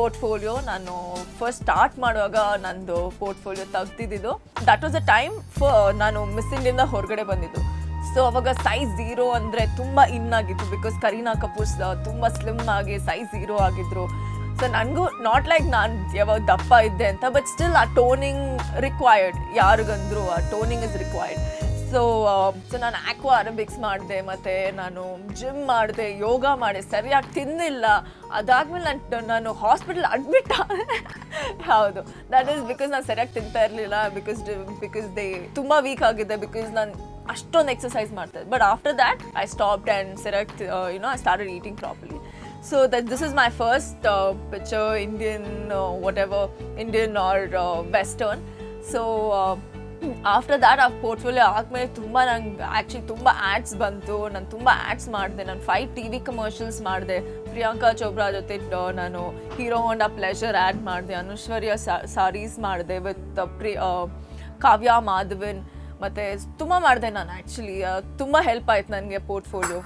portfolio ನಾನು first start ಮಾಡುವಾಗ ನಂದು ಪೋರ್ಟ್ಫೋಲಿಯೋ ತೆಗ್ದಿದ್ದು ದಟ್ ವಾಸ್ ಅ ಟೈಮ್ ನಾನು ಮಿಸ್ ಇಂಡಿಯಿಂದ ಹೊರಗಡೆ ಬಂದಿದ್ದು ಸೊ ಅವಾಗ ಸೈಜ್ ಝೀರೋ ಅಂದರೆ ತುಂಬ ಇನ್ ಆಗಿತ್ತು ಬಿಕಾಸ್ ಕರೀನಾ ಕಪೂರ್ ತುಂಬ ಸ್ಲಿಮ್ ಆಗಿ ಸೈಜ್ ಝೀರೋ ಆಗಿದ್ರು ಸೊ ನನಗೂ ನಾಟ್ ಲೈಕ್ ನಾನು ಯಾವಾಗ ದಪ್ಪ ಇದ್ದೆ ಅಂತ ಬಟ್ ಸ್ಟಿಲ್ ಆ ಟೋನಿಂಗ್ ರಿಕ್ವೈರ್ಡ್ ಯಾರಿಗಂದ್ರು ಆ toning is required so so ನಾನು ಆಕ್ವಾ ಅರಬಿಕ್ಸ್ ಮಾಡಿದೆ ಮತ್ತು ನಾನು ಜಿಮ್ ಮಾಡಿದೆ ಯೋಗ ಮಾಡಿದೆ ಸರಿಯಾಗಿ ತಿಂದಿಲ್ಲ ಅದಾದ್ಮೇಲೆ ನಾನು ನಾನು ಹಾಸ್ಪಿಟಲ್ ಅಡ್ಮಿಟ್ ಹೌದು ದಟ್ ಈಸ್ ಬಿಕಾಸ್ ನಾನು ಸರಿಯಾಗಿ ತಿಂತಾ ಇರಲಿಲ್ಲ ಬಿಕಾಸ್ ಬಿಕಾಸ್ ದೇ ತುಂಬ ವೀಕ್ ಆಗಿದ್ದೆ ಬಿಕಾಸ್ ನಾನು ಅಷ್ಟೊಂದು ಎಕ್ಸಸೈಸ್ ಮಾಡ್ತಾ but after that I stopped and correct you know I started eating properly so that this is my first picture Indian whatever Indian or western so after that ಆ portfolio ಆದಮೇಲೆ ತುಂಬ ನಂಗೆ actually ತುಂಬ ads ಬಂತು ನಾನು ತುಂಬ ads ಮಾಡಿದೆ ನಾನು ಫೈವ್ ಟಿ ವಿ ಕಮರ್ಷಿಯಲ್ಸ್ ಮಾಡಿದೆ ಪ್ರಿಯಾಂಕಾ ಚೋಪ್ರಾ ಜೊತೆ ಡ- ನಾನು ಹೀರೋ ಹೋಂಡಾ ಪ್ಲೆಷರ್ ಆ್ಯಡ್ ಮಾಡಿದೆ ಅನುಶ್ವರ್ಯ ಸಾರೀಸ್ ಮಾಡಿದೆ ವಿತ್ ಪ್ರಿ ಕಾವ್ಯ ಮಾಧವನ್ ಮತ್ತು ತುಂಬ ಮಾಡಿದೆ ನಾನು ಆ್ಯಕ್ಚುಲಿ ತುಂಬ ಹೆಲ್ಪ್ ಆಯ್ತು ನನಗೆ ಪೋರ್ಟ್ಫೋಲಿಯೋ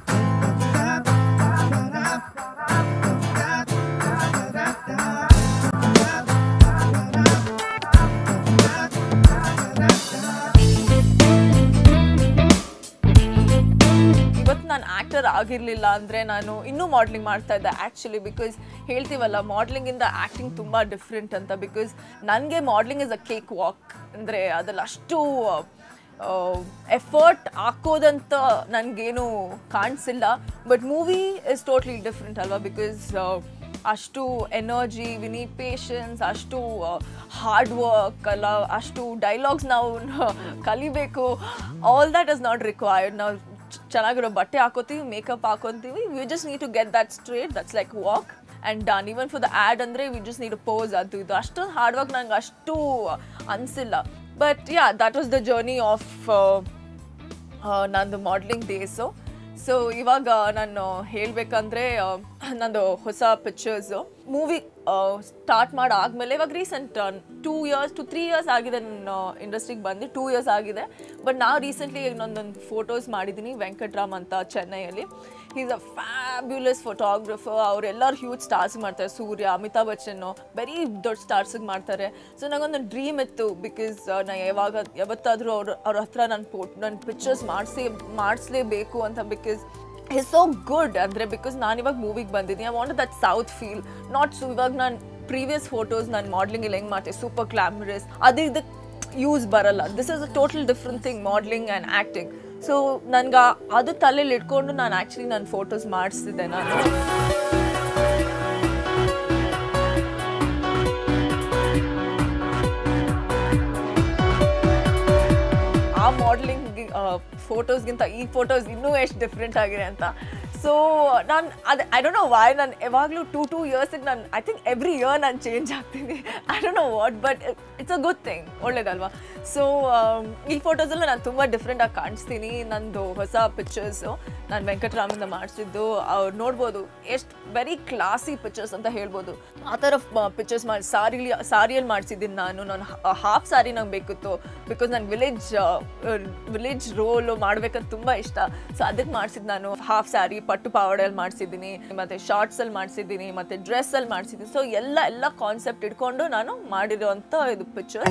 ಇವತ್ತು ನಾನು ಆ್ಯಕ್ಟರ್ ಆಗಿರಲಿಲ್ಲ ಅಂದರೆ ನಾನು ಇನ್ನೂ ಮಾಡ್ಲಿಂಗ್ ಮಾಡ್ತಾ ಇದ್ದೆ ಆ್ಯಕ್ಚುಲಿ ಬಿಕಾಸ್ ಹೇಳ್ತೀವಲ್ಲ ಮಾಡ್ಲಿಂಗಿಂದ ಆ್ಯಕ್ಟಿಂಗ್ ತುಂಬ ಡಿಫ್ರೆಂಟ್ ಅಂತ ಬಿಕಾಸ್ ನನಗೆ modelling is a cakewalk ಅಂದರೆ ಅದ್ರಲ್ಲಿ ಅಷ್ಟು ಎಫರ್ಟ್ ಹಾಕೋದಂತ ನನಗೇನು ಕಾಣಿಸಿಲ್ಲ but movie is totally different ಅಲ್ವಾ ಬಿಕಾಸ್ ಅಷ್ಟು ಎನರ್ಜಿ ವಿ ನೀಡ್ ಪೇಷನ್ಸ್ ಅಷ್ಟು ಹಾರ್ಡ್ ವರ್ಕ್ ಅಲ್ಲ ಅಷ್ಟು ಡೈಲಾಗ್ಸ್ ನಾವು ಕಲಿಬೇಕು all that is not required ನಾವು ಚ- ಚೆನ್ನಾಗಿರೋ ಬಟ್ಟೆ ಹಾಕೋತೀವಿ ಮೇಕಪ್ ಹಾಕೊತೀವಿ we just need to get that straight that's like walk and done even for the add ಅಂದರೆ ವಿ ಜಸ್ಟ್ ನೀಡ್ ಪೋಸ್ ಅದು ಇದು ಅಷ್ಟೊಂದು ಹಾರ್ಡ್ ವರ್ಕ್ ನಂಗೆ ಅಷ್ಟು ಅನಿಸಿಲ್ಲ but ya that was the journey of ನಂದು ಮಾಡ್ಲಿಂಗ್ ಡೇಸು ಸೊ ಇವಾಗ ನಾನು ಹೇಳಬೇಕಂದ್ರೆ ನಂದು ಹೊಸ ಪಿಕ್ಚರ್ಸು ಮೂವಿ ಸ್ಟಾರ್ಟ್ ಮಾಡಾದ್ಮೇಲೆ ಇವಾಗ recent two years to three years ಆಗಿದೆ ನಾನು ಇಂಡಸ್ಟ್ರಿಗೆ ಬಂದು ಟೂ ಇಯರ್ಸ್ ಆಗಿದೆ ಬಟ್ ನಾವು ರೀಸೆಂಟ್ಲಿ ಇನ್ನೊಂದೊಂದು ಫೋಟೋಸ್ ಮಾಡಿದ್ದೀನಿ ವೆಂಕಟ್ರಾಮ್ ಅಂತ ಚೆನ್ನೈಯಲ್ಲಿ ಈಸ್ ಅ ಫ್ಯಾಬ್ಯುಲಸ್ ಫೋಟೋಗ್ರಫರ್ ಅವರೆಲ್ಲರೂ ಹ್ಯೂಜ್ ಸ್ಟಾರ್ಸ್ ಮಾಡ್ತಾರೆ ಸೂರ್ಯ ಅಮಿತಾಬ್ ಬಚ್ಚನ್ ವೆರಿ ದೊಡ್ಡ ಸ್ಟಾರ್ಸಿಗೆ ಮಾಡ್ತಾರೆ ಸೊ ನನಗೊಂದು ಡ್ರೀಮ್ ಇತ್ತು ಬಿಕಾಸ್ ನಾನು ಯಾವಾಗ ಯಾವತ್ತಾದರೂ ಅವ್ರ ಅವ್ರ ಹತ್ರ ನನ್ನ ಫೋಟ್ ನನ್ನ ಪಿಕ್ಚರ್ಸ್ ಮಾಡಿಸಿ ಮಾಡಿಸ್ಲೇಬೇಕು ಅಂತ ಬಿಕಾಸ್ ಇಸ್ ಸೋ ಗುಡ್ ಅಂದರೆ ಬಿಕಾಸ್ ನಾನು ಇವಾಗ ಮೂವಿಗೆ ಬಂದಿದ್ದೀನಿ I want that south feel not so ಇವಾಗ ನಾನು ಪ್ರೀವಿಯಸ್ ಫೋಟೋಸ್ ನಾನು ಮಾಡ್ಲಿಂಗ್ ಇಲ್ಲಿ ಹೆಂಗೆ ಮಾಡ್ತೀನಿ ಸೂಪರ್ ಗ್ಲಾಮರಸ್ ಅದು ಇದಕ್ಕೆ ಯೂಸ್ ಬರಲ್ಲ this is a total different thing modelling and acting so ನನ್ಗೆ ಅದು ತಲೆಯಲ್ಲಿ ಇಟ್ಕೊಂಡು ನಾನು ಆ್ಯಕ್ಚುಲಿ ನಾನು ಫೋಟೋಸ್ ಮಾಡಿಸ್ತಿದ್ದೆ ನಾನು ಆ ಮಾಡ್ಲಿಂಗ್ ಫೋಟೋಸ್ಗಿಂತ ಈ ಫೋಟೋಸ್ ಇನ್ನೂ ಎಷ್ಟು ಡಿಫ್ರೆಂಟ್ ಆಗಿದೆ ಅಂತ ಸೊ ನಾನು ಅದು ಐ ಡೋಂಟ್ ನೋ ವೈ ನಾನು ಯಾವಾಗಲೂ ಟೂ ಟೂ ಇಯರ್ಸಿಗೆ ನಾನು ಐ ಥಿಂಕ್ ಎವ್ರಿ ಇಯರ್ ನಾನು ಚೇಂಜ್ ಆಗ್ತೀನಿ I don't know what but it's a good thing ಒಳ್ಳೇದಲ್ವಾ ಸೊ ಈ ಫೋಟೋಸಲ್ಲಿ ನಾನು ತುಂಬ ಡಿಫ್ರೆಂಟಾಗಿ ಕಾಣಿಸ್ತೀನಿ ನಂದು ಹೊಸ ಪಿಕ್ಚರ್ಸು ನಾನು ವೆಂಕಟರಾಮಿಂದ ಮಾಡಿಸಿದ್ದು ಅವ್ರು ನೋಡ್ಬೋದು ಎಷ್ಟು ವೆರಿ ಕ್ಲಾಸಿ ಪಿಕ್ಚರ್ಸ್ ಅಂತ ಹೇಳ್ಬೋದು ಆ ಥರ ಪಿಕ್ಚರ್ಸ್ ಮಾಡಿ ಸಾರಿಲಿ ಸಾರಿಯಲ್ಲಿ ಮಾಡಿಸಿದ್ದೀನಿ ನಾನು ನಾನು ಹಾಫ್ ಸಾರಿ ನಂಗೆ ಬೇಕಿತ್ತು ಬಿಕಾಸ್ ನಾನು ವಿಲೇಜ್ ವಿಲೇಜ್ ರೋಲು ಮಾಡ್ಬೇಕಂತ ತುಂಬ ಇಷ್ಟ ಸೊ ಅದಕ್ಕೆ ಮಾಡಿಸಿದ್ದು ನಾನು ಹಾಫ್ ಸ್ಯಾರಿ ಪಟ್ಟು ಪಾವಡೆಯಲ್ಲಿ ಮಾಡಿಸಿದ್ದೀನಿ ಮತ್ತು ಶಾರ್ಟ್ಸಲ್ಲಿ ಮಾಡಿಸಿದ್ದೀನಿ ಮತ್ತು ಡ್ರೆಸ್ಸಲ್ಲಿ ಮಾಡಿಸಿದ್ದೀನಿ ಸೊ ಎಲ್ಲ ಎಲ್ಲ ಕಾನ್ಸೆಪ್ಟ್ ಇಟ್ಕೊಂಡು ನಾನು ಮಾಡಿರೋವಂಥ ಇದು ಪಿಕ್ಚರ್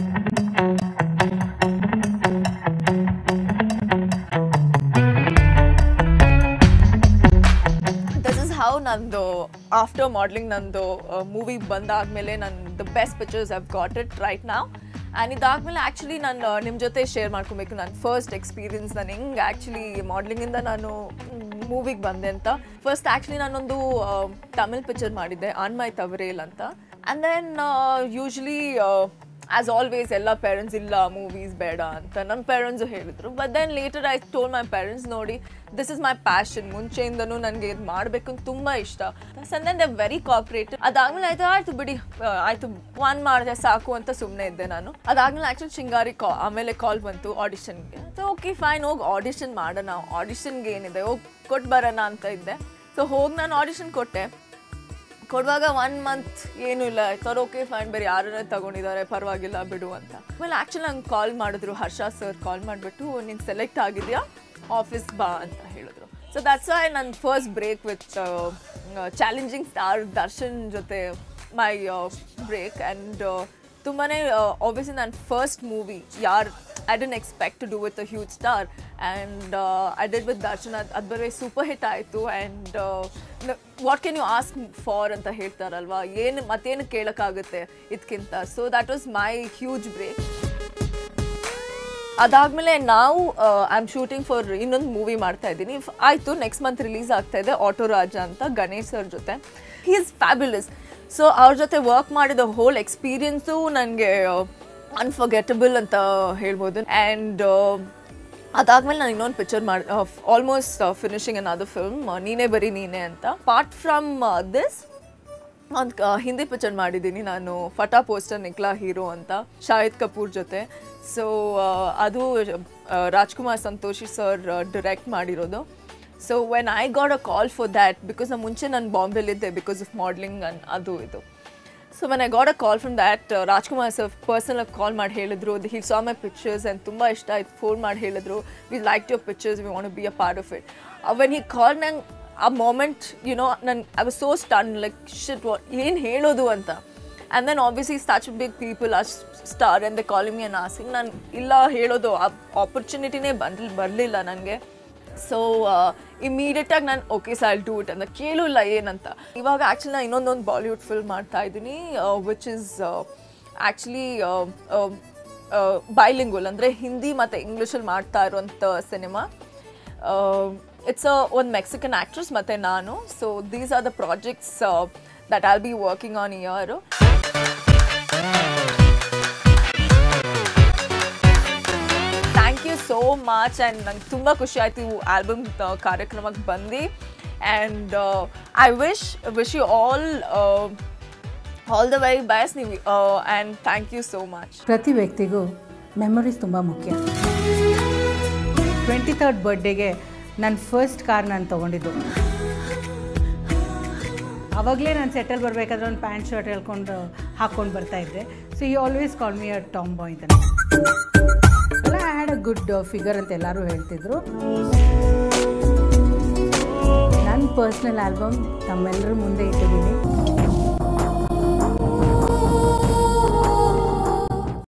ದಿಸ್ ಇಸ್ ಹೌ ನಂದು ಆಫ್ಟರ್ ಮಾಡ್ಲಿಂಗ್ ನಂದು ಮೂವಿ ಬಂದಾದ್ಮೇಲೆ ನನ್ನ the best pictures have got it right ನಾವ್ ಆ್ಯಂಡ್ ಇದಾದ್ಮೇಲೆ ಆ್ಯಕ್ಚುಲಿ ನಾನು ನಿಮ್ಮ ಜೊತೆ ಶೇರ್ ಮಾಡ್ಕೊಬೇಕು ನನ್ನ ಫಸ್ಟ್ ಎಕ್ಸ್ಪೀರಿಯನ್ಸ್ ನಾನು ಹೆಂಗೆ ಆ್ಯಕ್ಚುಲಿ ಮಾಡ್ಲಿಂಗಿಂದ ನಾನು ಮೂವಿಗೆ ಬಂದೆ ಅಂತ ಫಸ್ಟ್ ಆ್ಯಕ್ಚುಲಿ ನಾನೊಂದು ತಮಿಳ್ ಪಿಕ್ಚರ್ ಮಾಡಿದ್ದೆ ಆನ್ ಮೈ ತವರೇಲ್ ಅಂತ and then usually as always ಎಲ್ಲ ಪೇರೆಂಟ್ಸ್ ಇಲ್ಲ ಮೂವೀಸ್ ಬೇಡ ಅಂತ ನಮ್ಮ ಪೇರೆಂಟ್ಸು ಹೇಳಿದ್ರು but then later I told my parents ನೋಡಿ ದಿಸ್ ಇಸ್ ಮೈ ಪ್ಯಾಷನ್ ಮುಂಚೆಯಿಂದನೂ ನನಗೆ ಇದು ಮಾಡಬೇಕು ಅಂತ ತುಂಬ ಇಷ್ಟ ಸಂದೆನ್ ದೆ ವೆರಿ ಕಾಪ್ರೇಟಿವ್ ಅದಾದ್ಮೇಲೆ ಆಯ್ತು ಆಯ್ತು ಬಿಡಿ ಆ, ಆಯ್ತು ಒನ್ ಮಾಡಿದೆ ಸಾಕು ಅಂತ ಸುಮ್ಮನೆ ಇದ್ದೆ ನಾನು ಅದಾದ್ಮೇಲೆ ಆ್ಯಕ್ಚುಲಿ ಶಿಂಗಾರಿ ಕಾ ಆಮೇಲೆ ಕಾಲ್ ಬಂತು ಆಡಿಷನ್ಗೆ ಓಕೆ ಫೈನ್ ಹೋಗಿ ಆಡಿಷನ್ ಮಾಡೋಣ ಆಡಿಷನ್ಗೆ ಏನಿದೆ ಹೋಗಿ ಕೊಟ್ಟು ಬರೋಣ ಅಂತ ಇದ್ದೆ ಸೊ ಹೋಗಿ ನಾನು ಆಡಿಷನ್ ಕೊಟ್ಟೆ ಕೊಡುವಾಗ ಒನ್ ಮಂತ್ ಏನೂ ಇಲ್ಲ ಸರ್ ಓಕೆ ಫೈನ್ ಬೇರೆ ಯಾರನ್ನ ತಗೊಂಡಿದ್ದಾರೆ ಪರವಾಗಿಲ್ಲ ಬಿಡು ಅಂತ ಆಮೇಲೆ ಆ್ಯಕ್ಚುಲಿ ನಂಗೆ ಕಾಲ್ ಮಾಡಿದ್ರು ಹರ್ಷ ಸರ್ ಕಾಲ್ ಮಾಡಿಬಿಟ್ಟು ನೀನು ಸೆಲೆಕ್ಟ್ ಆಗಿದೆಯಾ ಆಫೀಸ್ ಬಾ ಅಂತ ಹೇಳಿದ್ರು ಸೊ ದಟ್ಸ್ ವೈ ನನ್ನ first break with challenging star Darshan ಜೊತೆ ಮೈ ಬ್ರೇಕ್ ಆ್ಯಂಡ್ ತುಂಬಾ ಆಬ್ವಿಯಸ್ಲಿ ನನ್ನ ಫಸ್ಟ್ ಮೂವಿ ಯಾರು I didn't expect to do with a huge star and I did with Darshan ಅದು ಅದು ಬರೀ ಸೂಪರ್ ಹಿಟ್ ಆಯಿತು and what can you ask for ಅಂತ ಹೇಳ್ತಾರಲ್ವಾ ಏನು ಮತ್ತೇನು ಕೇಳೋಕ್ಕಾಗುತ್ತೆ ಇದಕ್ಕಿಂತ so that was my huge break ಅದಾದಮೇಲೆ ನಾವು ಐ ಆಮ್ ಶೂಟಿಂಗ್ ಫಾರ್ ಇನ್ನೊಂದು ಮೂವಿ ಮಾಡ್ತಾ ಇದ್ದೀನಿ ಆಯಿತು ನೆಕ್ಸ್ಟ್ ಮಂತ್ ರಿಲೀಸ್ ಆಗ್ತಾ ಇದೆ ಆಟೋ ರಾಜ ಅಂತ ಗಣೇಶ್ ಸರ್ ಜೊತೆ ಹಿ ಈಸ್ ಫ್ಯಾಬ್ಯುಲಸ್ ಸೊ ಅವ್ರ ಜೊತೆ ವರ್ಕ್ ಮಾಡಿದ ಹೋಲ್ ಎಕ್ಸ್ಪೀರಿಯನ್ಸು ನನಗೆ ಅನ್ಫರ್ಗೆಟಬಲ್ ಅಂತ ಹೇಳ್ಬೋದು ಆ್ಯಂಡ್ ಅದಾದ್ಮೇಲೆ ನಾನು ಇನ್ನೊಂದು ಪಿಕ್ಚರ್ ಮಾಡಿ ಆಲ್ಮೋಸ್ಟ್ ಫಿನಿಶಿಂಗ್ ಅನ್ ಅದು ಫಿಲ್ಮ್ ನೀನೇ ಬರೀ ನೀನೇ ಅಂತ ಪಾರ್ಟ್ ಫ್ರಮ್ ದಿಸ್ ಒಂದು ಹಿಂದಿ ಪಿಕ್ಚರ್ ಮಾಡಿದ್ದೀನಿ ನಾನು ಫಟಾ ಪೋಸ್ಟರ್ ನಿಕ್ಲಾ ಹೀರೋ ಅಂತ ಶಾಹಿದ್ ಕಪೂರ್ ಜೊತೆ ಸೊ ಅದು ಆ, ರಾಜ್ಕುಮಾರ್ ಸಂತೋಷಿ ಸರ್ ಡಿರೆಕ್ಟ್ ಮಾಡಿರೋದು so when I got a call for that because ನಾನು ಮುಂಚೆ ನಾನು ಬಾಂಬೆಲಿದ್ದೆ ಬಿಕಾಸ್ ಆಫ್ ಮಾಡ್ಲಿಂಗ್ ಅನ್ ಅದು ಇದು so when I got a call from that Rajkumar sir personal call ಮಾಡಿ ಹೇಳಿದ್ರು ಹಿ ಸಾ ಮೈ ಪಿಕ್ಚರ್ಸ್ ಆ್ಯಂಡ್ ತುಂಬ ಇಷ್ಟ ಆಯ್ತು ಫೋನ್ ಮಾಡಿ ಹೇಳಿದ್ರು we like your pictures we want be a part of it when he call ನಂಗೆ ಆ ಮೊಮೆಂಟ್ ಯುನೋ ನನ್ I was so stun like shit ಏನು ಹೇಳೋದು ಅಂತ and then obviously such big people ಆ ಸ್ಟಾರ್ ಅಂಡ್ ದ ಕಾಲಿಮಿ ಅನ್ ಆಸಿಂಗ್ ನಾನು ಇಲ್ಲ ಹೇಳೋದು ಆಪರ್ಚುನಿಟಿನೇ ಬಂದಿಲ್ಲ ಬರಲಿಲ್ಲ ನನಗೆ ಸೊ ಇಮಿಡಿಯೇಟಾಗಿ ನಾನು okay sir I'll do it ಅಂತ ಕೇಳಿಲ್ಲ ಏನಂತ ಇವಾಗ ಆ್ಯಕ್ಚುಲಿ ನಾನು ಇನ್ನೊಂದೊಂದು ಬಾಲಿವುಡ್ ಫಿಲ್ಮ್ ಮಾಡ್ತಾ ಇದ್ದೀನಿ ವಿಚ್ ಇಸ್ ಆ್ಯಕ್ಚುಲಿ ಬೈಲಿಂಗುಲ್ ಅಂದರೆ ಹಿಂದಿ ಮತ್ತು ಇಂಗ್ಲೀಷಲ್ಲಿ ಮಾಡ್ತಾ ಇರುವಂಥ ಸಿನಿಮಾ ಇಟ್ಸ್ ಒಂದು ಮೆಕ್ಸಿಕನ್ ಆ್ಯಕ್ಟ್ರೆಸ್ ಮತ್ತು ನಾನು so these are the projects that all be working on year thank you so much and ನಂಗೆ ತುಂಬ ಖುಷಿ ಆಯಿತು ಈ ಆಲ್ಬಮ್ ಕಾರ್ಯಕ್ರಮಕ್ಕೆ ಬಂದು and I wish wish you all all the very best ನೀವು and thank you so much ಪ್ರತಿ ವ್ಯಕ್ತಿಗೂ ಮೆಮೊರೀಸ್ ತುಂಬ ಮುಖ್ಯ ಟ್ವೆಂಟಿ ತರ್ಡ್ ಬರ್ಡೇಗೆ ನನ್ನ ಫಸ್ಟ್ ಕಾರ್ ನಾನು ತೊಗೊಂಡಿದ್ದು ಆವಾಗಲೇ ನಾನು ಸೆಟಲ್ ಬರಬೇಕಾದ್ರೆ ಒಂದು ಪ್ಯಾಂಟ್ ಶರ್ಟ್ ಹೇಳ್ಕೊಂಡು ಹಾಕ್ಕೊಂಡು ಬರ್ತಾ ಇದ್ದೆ ಸೊ ಈ ಆಲ್ವೇಸ್ ಕಾಲ್ ಮಿ ಅ ಟಾಮ್ ಬಾಯ್ ಅಂತ ಎಲ್ಲ I had a good figure ಅಂತ ಎಲ್ಲರೂ ಹೇಳ್ತಿದ್ರು ನನ್ನ ಪರ್ಸ್ನಲ್ ಆಲ್ಬಮ್ ತಮ್ಮೆಲ್ಲರ ಮುಂದೆ ಇಟ್ಟಿದ್ದೀನಿ